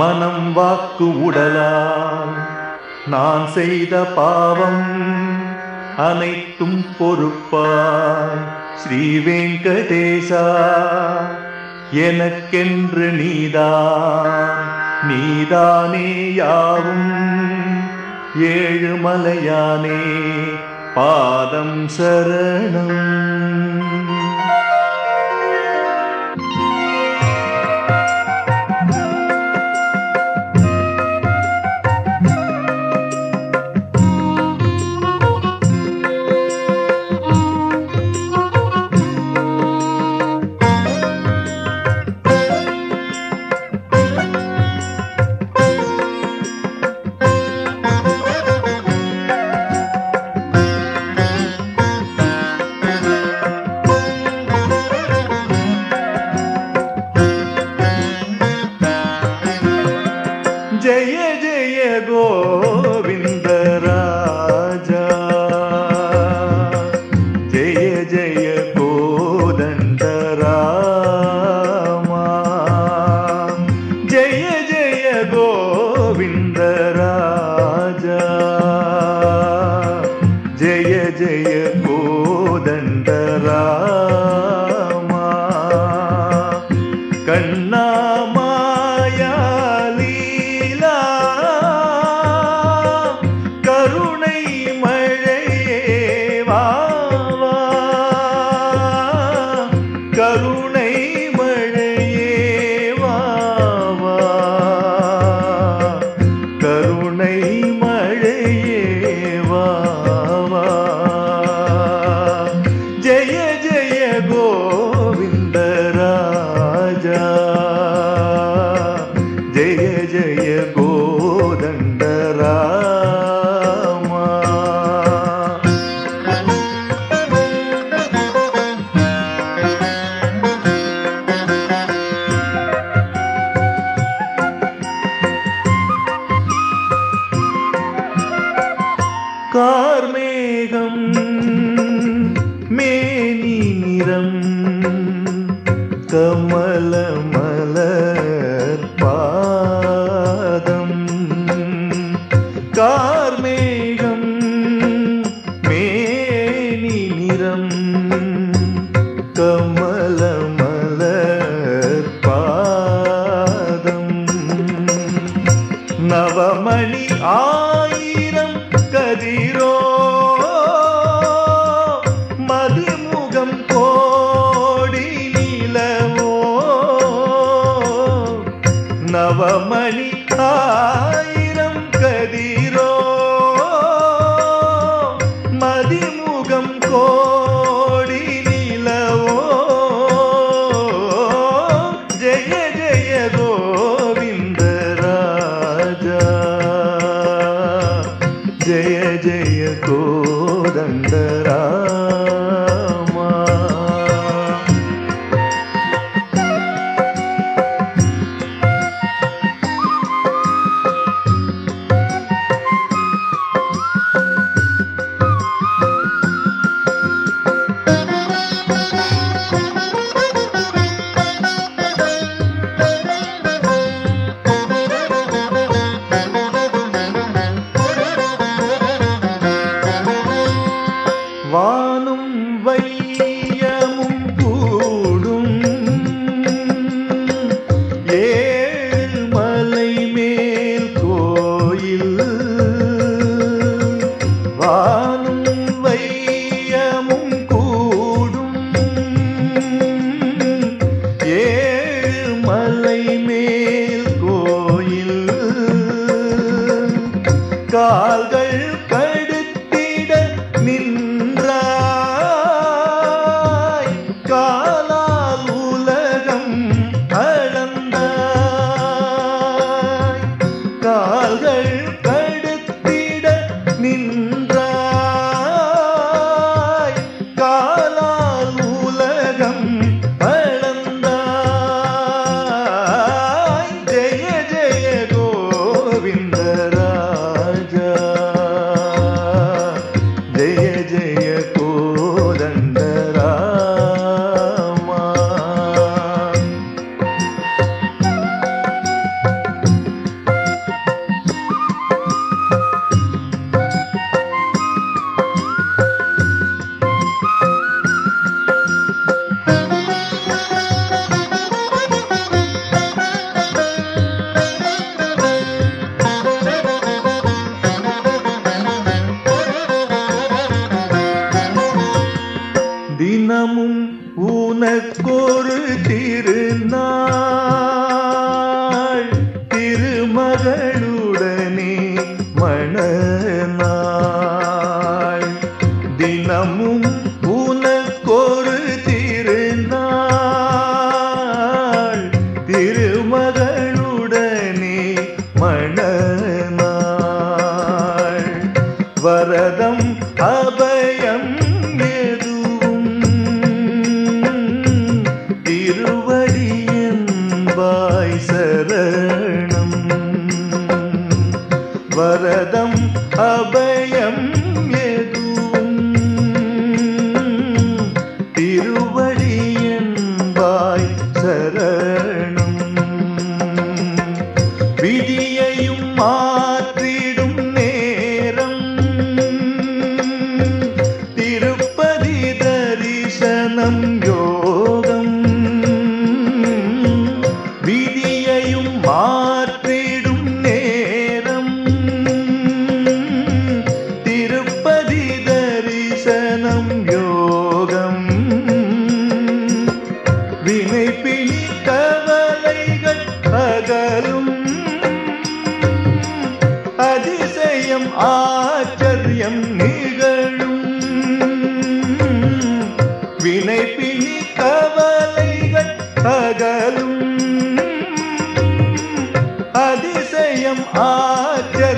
மனம் வாக்கு உடலால் நான் செய்த பாவம் அனைத்தும் பொறுப்பாய் ஸ்ரீ வெங்கடேசா எனக்கென்று நீதான் நீதானே யாவும் ஏழுமலையானே பாதம் சரணம் ஜெய ஜெய கோவிந்த ராஜா ஜெய ஜெய கோதண்ட ராமா ஜெய ஜெய கோவிந்த ராஜா ஜெய ஜெய கோதண்ட ராமா கண்ணா மாயா லீலா கருணை மழையே வா வா. கருணை மழையே வா வா. கருணை மழையே வா வா. ஜெய ஜெய கோவிந்த ராஜா ஜெய ஜெய கோதண்ட ராமா கார்மேகம் மேனி நிறம் கமல மலர் பாதம் கார்மேகம் மேனி நிறம் கமல மலர் பாதம் நவமணி ஆயிரம் கதிரோ மதுமுகம் கோடி நிலவோ நவமணி ஆயிரம் கதிரோ மதிமுகம் கோடி நிலவோ ஜெய ஜெய கோவிந்த ராஜா ஜெய ஜெய கோதண்ட ராமா வானும் வையமும் கூடும் ஏழு மலை மேல் கோயில் வானும் வையமும் கூடும் ஏழு மலை மேல் கோயில் கால்கள் கடுத்திட நின்றாய் காலால் உலகம் அளந்தாய் கால்கள் கடுத்திட நின்றாய் காலால் உலகம் அளந்தாய் ஜெய ஜெய கோவிந்த ராஜா ஜெய ஜெய கோதண்ட ராமா மணநாள் தினமும் உனக்கொரு திருநாள் திருமகளுடனே மணநாள் வரதம் அபயம் எதுவும் திருவடியன்பாய் சரணம் வரதம் அபயம் எதுவும் திருவடியன்பாய் சரணம் விதியையும் மாற்றிடும் நேரம் திருப்பதி தரிசனம் யோகம் விதியையும் மாற்றிடும் நேரம் திருப்பதி தரிசனம் யோகம் வினை பிணி கவலைகள் அகலும் அதிசயம் ஆச்சரியம் நிகழும் வினை பிணி கவலைகள் அகலும் அதிசயம் ஆச்சரியம்